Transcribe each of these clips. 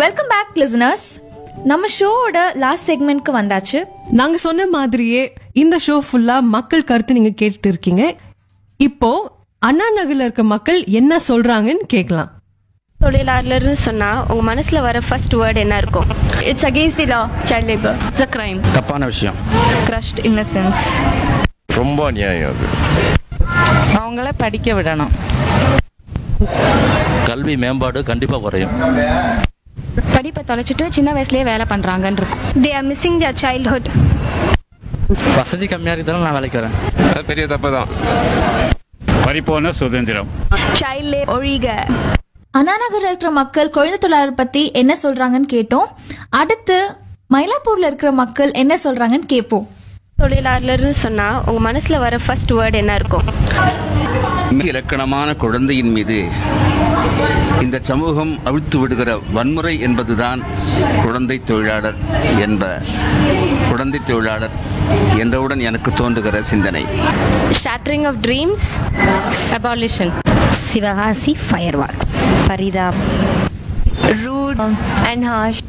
Welcome back listeners நம்ம ஷோவோட last செக்மெண்ட்க்கு வந்தாச்சு நாங்க சொன்ன மாதிரியே இந்த ஷோ ஃபுல்லா மக்கள் கருத்து நீங்க கேட்டுட்டு இருக்கீங்க இப்போ அண்ணா நகர்ல இருக்க மக்கள் என்ன சொல்றாங்கன்னு கேட்கலாம் தொழிலாளர்னு சொன்னா உங்க மனசுல வர ஃபர்ஸ்ட் வேர்ட் என்ன இருக்கும் It's against the law, child labor. It's a crime. தப்பான விஷயம் Crushed innocence. ரொம்ப அநியாயம் அது அவங்கள படிக்க விடணும் கல்வி மேம்பாடு கண்டிப்பா குறையும் படிப்பை தொலைச்சிட்டு சின்ன வயசுலயே வேலை பண்றாங்கன்னு இருக்கும் they are missing their childhood வசதி கம்மியா இருக்கிறதால நான் வேலைக்கு வரேன் அது பெரிய தப்பு தான் பறிப்போன சுதந்திரம் சைல்ட் லேபர் ஒழிக அண்ணா நகர்ல இருக்கிற மக்கள் குழந்தை தொழிலாளர் பத்தி என்ன சொல்றாங்கன்னு கேட்டோம் அடுத்து மயிலாப்பூர்ல இருக்கிற மக்கள் என்ன சொல்றாங்கன்னு கேட்போம் தொழிலாளர்னு சொன்னா உங்க மனசுல வர ஃபர்ஸ்ட் வேர்ட் என்ன இருக்கும் மிக இலக்கணமான குழந்தையின் மீது இந்த சமூகம் அவிழ்த்து விடுகிற வன்முறை என்பதுதான் குழந்தை தொழிலாளர் என்ப குழந்தை தொழிலாளர் என்றவுடன் எனக்கு தோன்றுகிற சிந்தனை shattering of dreams abolition Sivakasi fire walk பரிதாப் ரூட் அண்ட் ஹாஷ்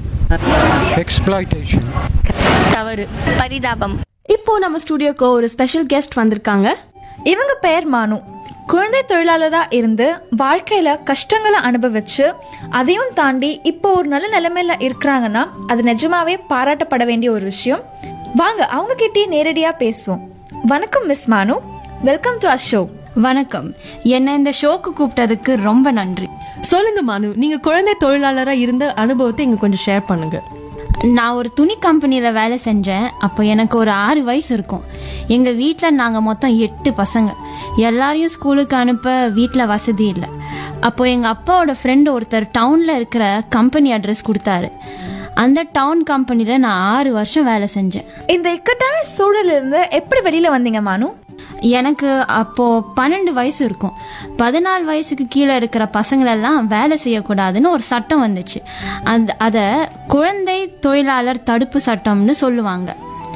தவறு பரிதாபம் இப்போ நம்ம ஸ்டுடியோக்கு ஒரு ஸ்பெஷல் கெஸ்ட் வந்திருக்காங்க இவங்க பெயர் மானு குழந்தை தொழிலாளரா இருந்து வாழ்க்கையில கஷ்டங்களை அனுபவிச்சு அதையும் தாண்டி இப்போ ஒரு நல்ல நிலைமையில இருக்கிறாங்கன்னா அது நிஜமாவே பாராட்டப்பட வேண்டிய ஒரு விஷயம் வாங்க அவங்க கிட்டயே நேரடியா பேசுவோம் வணக்கம் மிஸ் மானு வெல்கம் டு அஷ் ஷோ வணக்கம் என்னை இந்த ஷோக்கு கூப்பிட்டதுக்கு ரொம்ப நன்றி சொல்லுங்க மானு நீங்க குழந்தை தொழிலாளரா இருந்த அனுபவத்தை இங்க கொஞ்சம் ஷேர் பண்ணுங்க நான் ஒரு துணி கம்பெனியில் வேலை செஞ்சேன் அப்போ எனக்கு ஒரு ஆறு வயசு இருக்கும் எங்கள் வீட்டில் நாங்கள் மொத்தம் எட்டு பசங்க எல்லாரையும் ஸ்கூலுக்கு அனுப்ப வீட்டில் வசதி இல்லை அப்போ எங்கள் அப்பாவோட ஃப்ரெண்டு ஒருத்தர் டவுனில் இருக்கிற கம்பெனி அட்ரஸ் கொடுத்தாரு அந்த டவுன் கம்பெனியில் நான் ஆறு வருஷம் வேலை செஞ்சேன் இந்த இக்கட்டான சூழல்ல இருந்து எப்படி வெளியில வந்தீங்க மானு எனக்கு அப்போ பன்னெண்டு வயசு இருக்கும் பதினாலு வயசுக்கு கீழே இருக்கிற பசங்களெல்லாம் வேலை செய்யக்கூடாதுன்னு ஒரு சட்டம் வந்துச்சு அந்த அதை குழந்தை தொழிலாளர் தடுப்பு சட்டம்னு சொல்லுவாங்க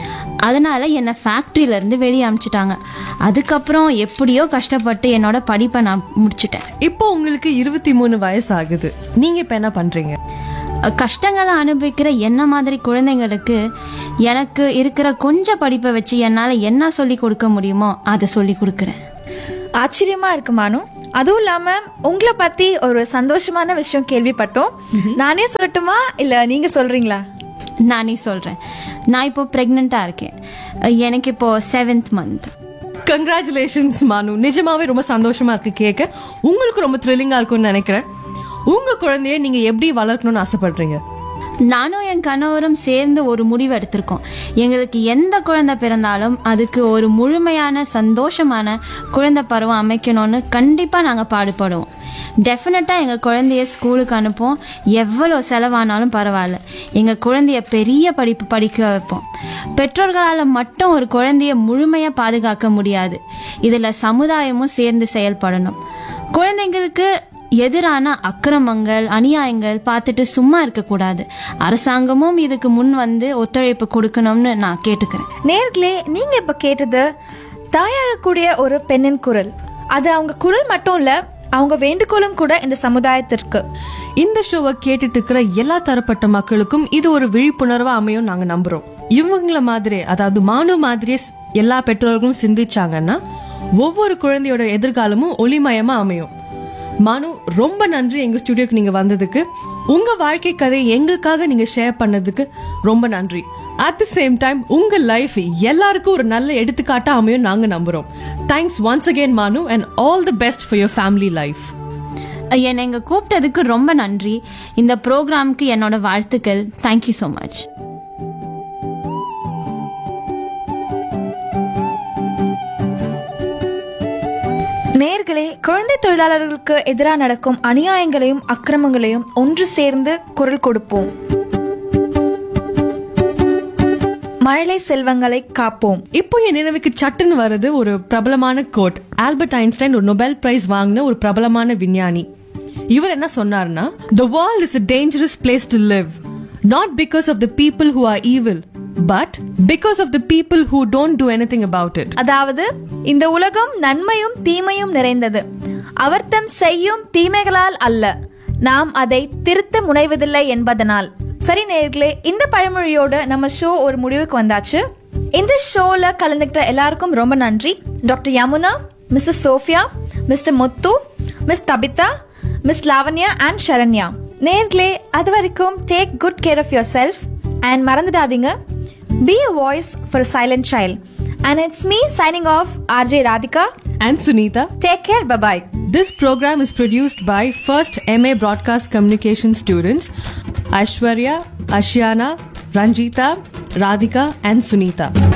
அதனால என்னை ஃபேக்ட்ரியில இருந்து வெளியே அனுப்பிச்சிட்டாங்க அதுக்கப்புறம் எப்படியோ கஷ்டப்பட்டு என்னோட படிப்பை நான் முடிச்சிட்டேன் இப்போ உங்களுக்கு இருபத்தி மூணு வயசு ஆகுது நீங்க இப்ப என்ன பண்றீங்க கஷ்டங்களை அனுபவிக்கிற என்ன மாதிரி குழந்தைங்களுக்கு எனக்கு இருக்கிற கொஞ்சம் படிப்பை வச்சு என்னால் என்ன சொல்லி கொடுக்க முடியுமோ அதை சொல்லி கொடுக்குறேன் ஆச்சரியமா இருக்கு மானு அதுவும் இல்லாம உங்களை பத்தி ஒரு சந்தோஷமான விஷயம் கேள்விப்பட்டோம் நானே சொல்லட்டுமா இல்ல நீங்க சொல்றீங்களா நானே சொல்கிறேன் நான் இப்போ ப்ரெக்னெண்ட்டாக இருக்கேன் எனக்கு இப்போ செவன்த் மந்த் கங்க்ராச்சுலேஷன்ஸ் மானு நிஜமாவே ரொம்ப சந்தோஷமா இருக்கு கேட்க உங்களுக்கு ரொம்ப த்ரில்லிங்கா இருக்கும்னு நினைக்கிறேன் உங்க குழந்தைய நீங்க எப்படி வளர்க்கணும்னு ஆசைப்படுறீங்க நானும் என் கணவரும் சேர்ந்து ஒரு முடிவு எடுத்திருக்கோம் எங்களுக்கு எந்த குழந்தை பிறந்தாலும் அதுக்கு ஒரு முழுமையான சந்தோஷமான குழந்தை பருவம் அமைக்கணும்னு கண்டிப்பாக நாங்கள் பாடுபடுவோம் டெஃபினட்டாக எங்கள் குழந்தைய ஸ்கூலுக்கு அனுப்போம் எவ்வளோ செலவானாலும் பரவாயில்ல எங்கள் குழந்தைய பெரிய படிப்பு படிக்க வைப்போம் பெற்றோர்களால் மட்டும் ஒரு குழந்தைய முழுமையாக பாதுகாக்க முடியாது இதில் சமுதாயமும் சேர்ந்து செயல்படணும் குழந்தைங்களுக்கு எதிரான அக்கிரமங்கள் அநியாயங்கள் பார்த்துட்டு சும்மா இருக்கக்கூடாது அரசாங்கமும் இதுக்கு முன் வந்து ஒத்துழைப்பு கொடுக்கணும்னு நான் கேட்டுக்கிறேன் நேர்களே நீங்க இப்ப கேட்டது தாயாகக்கூடிய ஒரு பெண்ணின் குரல் அது அவங்க குரல் மட்டும் இல்ல அவங்க வேண்டுகோளும் கூட இந்த சமுதாயத்திற்கு இந்த ஷோவை கேட்டுட்டு இருக்கிற எல்லா தரப்பட்ட மக்களுக்கும் இது ஒரு விழிப்புணர்வா அமையும் நாங்க நம்புறோம் இவங்கள மாதிரி அதாவது மானு மாதிரியே ஸ்- எல்லா பெற்றோர்களும் சிந்திச்சாங்கன்னா ஒவ்வொரு குழந்தையோட எதிர்காலமும் ஒளிமயமா அமையும் மானு ரொம்ப நன்றி எங்க ஸ்டுடியோக்கு நீங்க வந்ததுக்கு உங்க வாழ்க்கை கதையை எங்களுக்காக நீங்க ஷேர் பண்ணதுக்கு ரொம்ப நன்றி அட் த சேம் டைம் உங்க லைஃப் எல்லாருக்கும் ஒரு நல்ல எடுத்துக்காட்டா அமையும் நாங்க நம்புறோம் thanks once again Manu and all the best for your family life என்னை இங்கே கூப்பிட்டதுக்கு ரொம்ப நன்றி இந்த ப்ரோக்ராம்க்கு என்னோட வாழ்த்துக்கள் தேங்க்யூ ஸோ மச் நேர்களே குழந்தை தொழிலாளர்களுக்கு எதிராக நடக்கும் அநியாயங்களையும் அக்கிரமங்களையும் ஒன்று சேர்ந்து குரல் கொடுப்போம் மழலை செல்வங்களை காப்போம் இப்போ என் நினைவுக்கு சட்டுன்னு வருது ஒரு பிரபலமான கோட் ஆல்பர்ட் ஐன்ஸ்டைன் ஒரு நொபெல் பிரைஸ் வாங்கின ஒரு பிரபலமான விஞ்ஞானி இவர் என்ன சொன்னார்னா the world is a dangerous place to live not because of the people who are evil but because of the people who don't do anything about it அதாவது இந்த உலகம் நன்மையும் தீமையும் நிறைந்தது அவர்தம் செய்யும் தீமைகளால் அல்ல நாம் அதை திருத்த முனைவதில்லை என்பதனால் சரி நேர்களே இந்த பழமொழியோட நம்ம ஷோ ஒரு முடிவுக்கு வந்தாச்சு இந்த ஷோல கலந்துக்கிட்ட எல்லாருக்கும் ரொம்ப நன்றி doctor Yamuna Mrs Sophia Mr Muthu miss Tabitha miss Lavanya and Saranya நேர்களே அது வரைக்கும் take good care of yourself and மறந்துடாதீங்க be a voice for silent child and it's me signing off RJ Radhika And Sunita. Take care bye bye This program is produced by First MA Broadcast Communication students Ashwarya, Ashiana, Ranjita, Radhika, and Sunita.